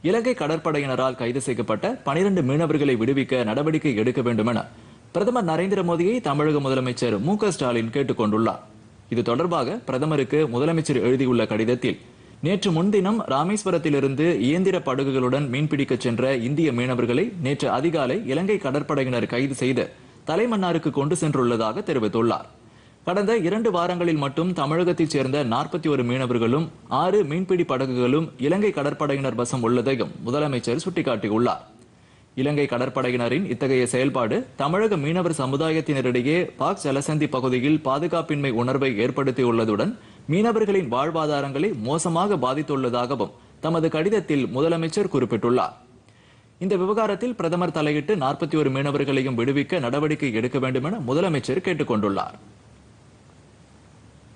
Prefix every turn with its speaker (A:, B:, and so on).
A: இலங்கை கடற்படையினரால் கைது செய்யப்பட்ட பனிரெண்டு மீனவர்களை விடுவிக்க நடவடிக்கை எடுக்க வேண்டும் என பிரதமர் நரேந்திர மோடியை தமிழக முதலமைச்சர் மு க ஸ்டாலின் கேட்டுக் கொண்டுள்ளார் இது தொடர்பாக பிரதமருக்கு முதலமைச்சர் எழுதியுள்ள கடிதத்தில் நேற்று முன்தினம் ராமேஸ்வரத்திலிருந்து இயந்திர படகுகளுடன் மீன்பிடிக்கச் சென்ற இந்திய மீனவர்களை நேற்று அதிகாலை இலங்கை கடற்படையினர் கைது செய்து தலைமன்னாருக்கு கொண்டு சென்றுள்ளதாக தெரிவித்துள்ளார் கடந்த இரண்டு வாரங்களில் மட்டும் தமிழகத்தைச் சேர்ந்த நாற்பத்தி ஒரு மீனவர்களும் ஆறு மீன்பிடி படகுகளும் இலங்கை கடற்படையினர் வசம் உள்ளதையும் முதலமைச்சர் சுட்டிக்காட்டியுள்ளார் இலங்கை கடற்படையினரின் இத்தகைய செயல்பாடு தமிழக மீனவர் சமுதாயத்தினரிடையே பாக் ஜலசந்தி பகுதியில் பாதுகாப்பின்மை உணர்வை ஏற்படுத்தியுள்ளதுடன் மீனவர்களின் வாழ்வாதாரங்களை மோசமாக பாதித்துள்ளதாகவும் தமது கடிதத்தில் முதலமைச்சர் குறிப்பிட்டுள்ளார் இந்த விவகாரத்தில் பிரதமர் தலையிட்டு நாற்பத்தி ஒரு மீனவர்களையும் விடுவிக்க நடவடிக்கை எடுக்க வேண்டும் என முதலமைச்சர் கேட்டுக் கொண்டுள்ளார்